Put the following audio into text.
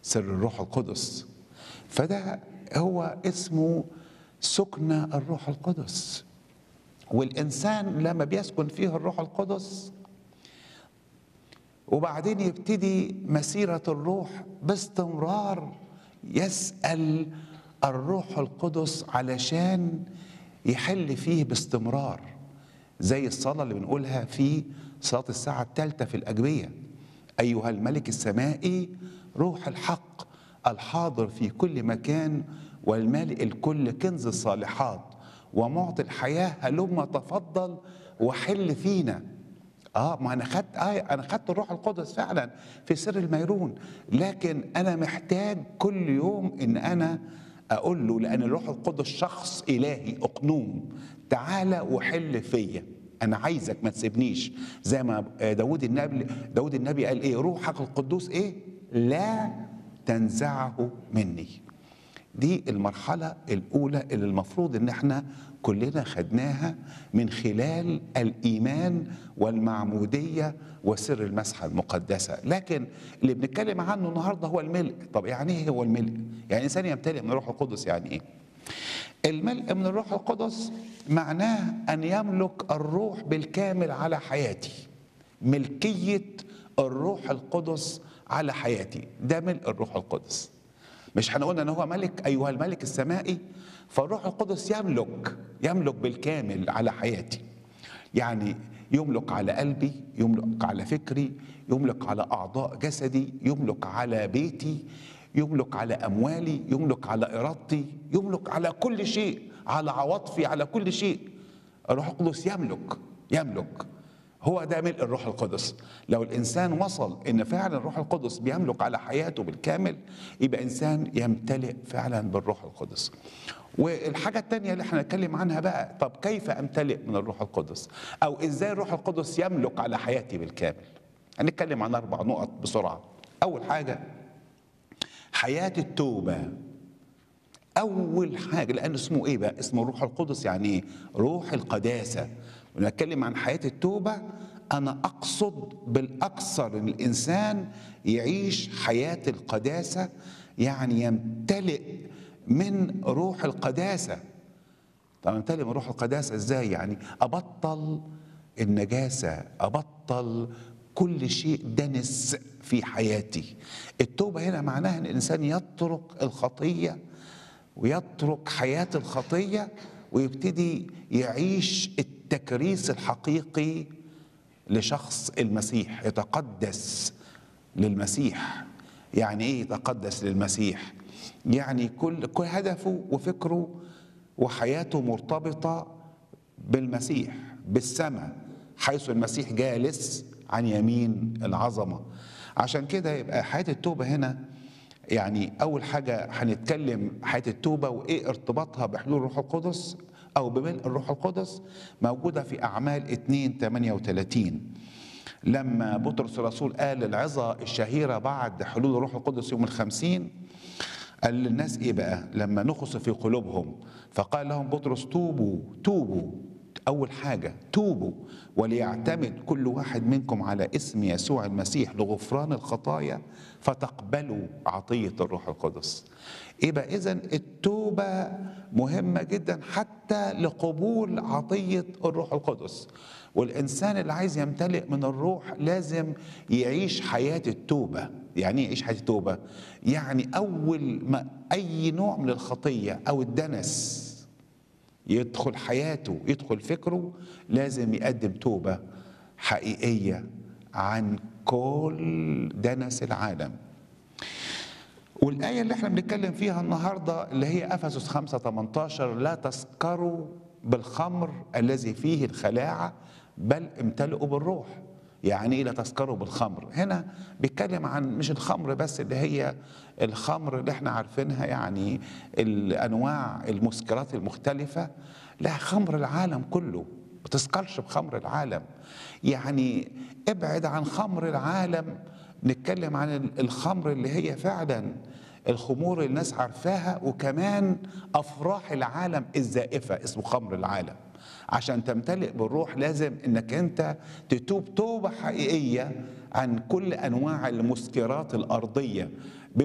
سر الروح القدس فده هو اسمه سكن الروح القدس والإنسان لما بيسكن فيه الروح القدس وبعدين يبتدي مسيرة الروح باستمرار يسأل الروح القدس علشان يحل فيه باستمرار زي الصلاة اللي بنقولها في صلاة الساعة الثالثة في الأجبية أيها الملك السمائي روح الحق الحاضر في كل مكان والمالئ الكل كنز الصالحات ومعطي الحياة هلما تفضل وحل فينا اه ما انا خدت آه انا خدت الروح القدس فعلا في سر الميرون لكن انا محتاج كل يوم ان انا اقول له لان الروح القدس شخص الهي اقنوم تعالى وحل فيا انا عايزك ما تسيبنيش زي ما داود النبي داود النبي قال ايه روحك القدوس ايه لا تنزعه مني دي المرحلة الأولى اللي المفروض إن احنا كلنا خدناها من خلال الإيمان والمعمودية وسر المسحة المقدسة لكن اللي بنتكلم عنه النهاردة هو الملء طب يعني إيه هو الملء؟ يعني إنسان يمتلئ من الروح القدس يعني إيه؟ الملء من الروح القدس معناه أن يملك الروح بالكامل على حياتي ملكية الروح القدس على حياتي ده ملء الروح القدس مش هنقول ان هو ملك ايها الملك السمائي فالروح القدس يملك يملك بالكامل على حياتي يعني يملك على قلبي يملك على فكري يملك على اعضاء جسدي يملك على بيتي يملك على اموالي يملك على ارادتي يملك على كل شيء على عواطفي على كل شيء الروح القدس يملك يملك هو ده ملء الروح القدس لو الانسان وصل ان فعلا الروح القدس بيملك على حياته بالكامل يبقى انسان يمتلئ فعلا بالروح القدس والحاجة التانية اللي احنا نتكلم عنها بقى طب كيف امتلئ من الروح القدس او ازاي الروح القدس يملك على حياتي بالكامل هنتكلم عن اربع نقط بسرعة اول حاجة حياة التوبة اول حاجة لان اسمه ايه بقى اسمه الروح القدس يعني ايه روح القداسة ونتكلم عن حياة التوبة أنا أقصد بالأكثر أن الإنسان يعيش حياة القداسة يعني يمتلئ من روح القداسة طب يمتلئ من روح القداسة إزاي يعني أبطل النجاسة أبطل كل شيء دنس في حياتي التوبة هنا معناها أن الإنسان يترك الخطية ويترك حياة الخطية ويبتدي يعيش التكريس الحقيقي لشخص المسيح يتقدس للمسيح يعني ايه يتقدس للمسيح يعني كل كل هدفه وفكره وحياته مرتبطه بالمسيح بالسماء حيث المسيح جالس عن يمين العظمه عشان كده يبقى حياه التوبه هنا يعني اول حاجه هنتكلم حياه التوبه وايه ارتباطها بحلول الروح القدس او بملء الروح القدس موجوده في اعمال 2 38 لما بطرس الرسول قال العظه الشهيره بعد حلول الروح القدس يوم الخمسين قال للناس ايه بقى لما نخص في قلوبهم فقال لهم بطرس توبوا توبوا اول حاجه توبوا وليعتمد كل واحد منكم على اسم يسوع المسيح لغفران الخطايا فتقبلوا عطيه الروح القدس يبقى اذا التوبه مهمه جدا حتى لقبول عطيه الروح القدس والانسان اللي عايز يمتلئ من الروح لازم يعيش حياه التوبه يعني ايه يعيش حياه التوبه يعني اول ما اي نوع من الخطيه او الدنس يدخل حياته يدخل فكره لازم يقدم توبه حقيقيه عن كل دنس العالم والآية اللي احنا بنتكلم فيها النهاردة اللي هي أفسس 5 18 لا تسكروا بالخمر الذي فيه الخلاعة بل امتلئوا بالروح يعني ايه لا تسكروا بالخمر هنا بيتكلم عن مش الخمر بس اللي هي الخمر اللي احنا عارفينها يعني الانواع المسكرات المختلفه لا خمر العالم كله ما تسكرش بخمر العالم يعني ابعد عن خمر العالم نتكلم عن الخمر اللي هي فعلا الخمور اللي الناس عارفاها وكمان افراح العالم الزائفه اسمه خمر العالم عشان تمتلئ بالروح لازم انك انت تتوب توبه حقيقيه عن كل انواع المسكرات الارضيه